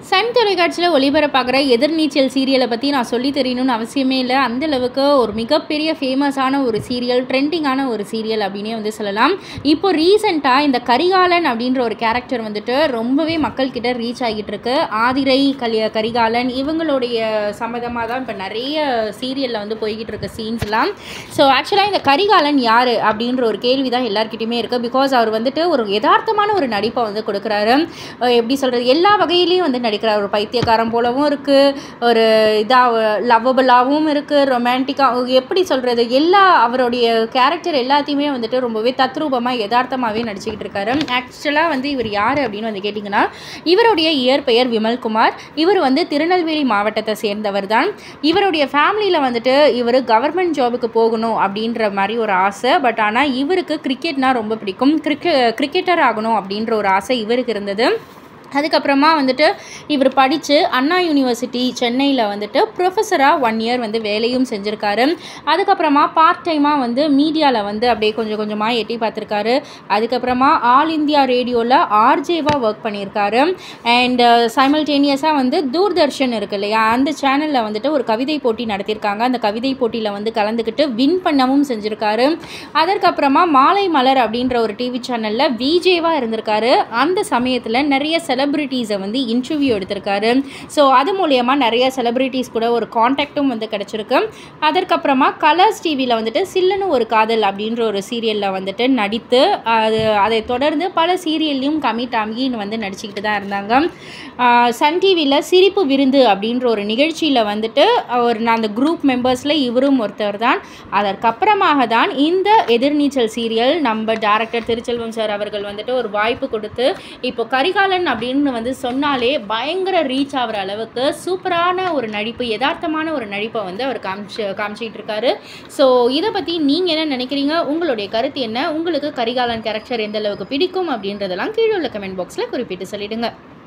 Sun தொலைக்காட்சியில் ஒளிபரப்பாகிற எதிர்நீச்சல் சீரியலை பற்றி நான் சொல்லி தெரியணும்னு அவசியமே இல்லை அந்த அளவுக்கு ஒரு மிகப்பெரிய ஃபேமஸான ஒரு சீரியல் ட்ரெண்டிங்கான ஒரு சீரியல் அப்படின்னே வந்து சொல்லலாம் இப்போ ரீசெண்டாக இந்த கரிகாலன் அப்படின்ற ஒரு கேரக்டர் வந்துட்டு ரொம்பவே மக்கள்கிட்ட ரீச் ஆகிட்டு இருக்கு ஆதிரை கலிய கரிகாலன் இவங்களுடைய சம்மதமாக தான் இப்போ நிறைய சீரியலில் வந்து போய்கிட்டு இருக்கு சீன்ஸ்லாம் ஸோ ஆக்சுவலாக இந்த கரிகாலன் யார் அப்படின்ற ஒரு கேள்வி தான் எல்லாருக்கிட்டையுமே இருக்குது பிகாஸ் அவர் வந்துட்டு ஒரு யதார்த்தமான ஒரு நடிப்பை வந்து கொடுக்குறாரு அஹ் எப்படி சொல்கிறது எல்லா வகையிலையும் வந்து நடிக்கிறார் ஒரு பைத்தியக்காரன் போலவும் இருக்குது ஒரு இதாக லவ்வபிளாகவும் இருக்குது ரொமான்டிக்காக எப்படி சொல்கிறது எல்லா அவருடைய கேரக்டர் எல்லாத்தையுமே வந்துட்டு ரொம்பவே தத்ரூபமாக யதார்த்தமாகவே நடிச்சுக்கிட்டு இருக்காரு ஆக்சுவலாக வந்து இவர் யார் அப்படின்னு வந்து கேட்டிங்கன்னா இவருடைய இயற்பெயர் விமல்குமார் இவர் வந்து திருநெல்வேலி மாவட்டத்தை சேர்ந்தவர் தான் இவருடைய ஃபேமிலியில் வந்துட்டு இவர் கவர்மெண்ட் ஜாபுக்கு போகணும் அப்படின்ற மாதிரி ஒரு ஆசை பட் ஆனால் இவருக்கு கிரிக்கெட்னா ரொம்ப பிடிக்கும் கிரிக்கெ கிரிக்கெட்டர் ஆகணும் அப்படின்ற ஒரு ஆசை இவருக்கு இருந்தது அதுக்கப்புறமா வந்துட்டு இவர் படித்து அண்ணா யூனிவர்சிட்டி சென்னையில் வந்துட்டு ப்ரொஃபஸராக ஒன் இயர் வந்து வேலையும் செஞ்சுருக்காரு அதுக்கப்புறமா பார்ட் டைமாக வந்து மீடியாவில் வந்து அப்படியே கொஞ்சம் கொஞ்சமாக எட்டி பார்த்துருக்காரு அதுக்கப்புறமா ஆல் இந்தியா ரேடியோவில் ஆர்ஜேவாக ஒர்க் பண்ணியிருக்காரு அண்ட் சைமல்டேனியஸாக வந்து தூர்தர்ஷன் இருக்கு இல்லையா அந்த சேனலில் வந்துட்டு ஒரு கவிதை போட்டி நடத்தியிருக்காங்க அந்த கவிதை போட்டியில் வந்து கலந்துக்கிட்டு வின் பண்ணவும் செஞ்சுருக்காரு அதற்கப்புறமா மாலை மலர் அப்படின்ற ஒரு டிவி சேனலில் விஜேவாக இருந்திருக்காரு அந்த சமயத்தில் நிறைய செலிப்ரிட்டிஸை வந்து இன்டர்வியூ எடுத்திருக்காரு ஸோ அது மூலயமா நிறைய செலிப்ரிட்டிஸ் கூட ஒரு காண்டாக்டும் வந்து கிடச்சிருக்கு அதற்கப்புறமா கலர்ஸ் டிவியில் வந்துட்டு சில்லுன்னு ஒரு காதல் அப்படின்ற ஒரு சீரியலில் வந்துட்டு நடித்து அது அதை தொடர்ந்து பல சீரியல்லையும் கமிட் ஆகின்னு வந்து நடிச்சுக்கிட்டு தான் இருந்தாங்க ஆஹ் சன் டிவியில் சிரிப்பு விருந்து அப்படின்ற ஒரு நிகழ்ச்சியில் வந்துட்டு ஒரு அந்த குரூப் மெம்பர்ஸில் இவரும் ஒருத்தர் தான் அதற்கப்புறமாக தான் இந்த எதிர்நீச்சல் சீரியல் நம்ம டேரக்டர் திருச்செல்வம் சார் அவர்கள் வந்துட்டு ஒரு வாய்ப்பு கொடுத்து இப்போ கரிகாலன் அப்படின்னு வந்து சொன்னாலே பயங்கர ரீச் ஆகிற அளவுக்கு சூப்பரான ஒரு நடிப்பு யதார்த்தமான ஒரு நடிப்பை வந்து அவர் காமிச்சு காமிச்சிட்டு இருக்காரு ஸோ இதை பற்றி நீங்கள் என்ன நினைக்கிறீங்க உங்களுடைய கருத்து என்ன உங்களுக்கு கரிகாலன் கேரக்டர் எந்த அளவுக்கு பிடிக்கும் அப்படின்றதெல்லாம் கீழே உள்ள கமெண்ட் பாக்ஸில் குறிப்பிட்டு சொல்லிடுங்க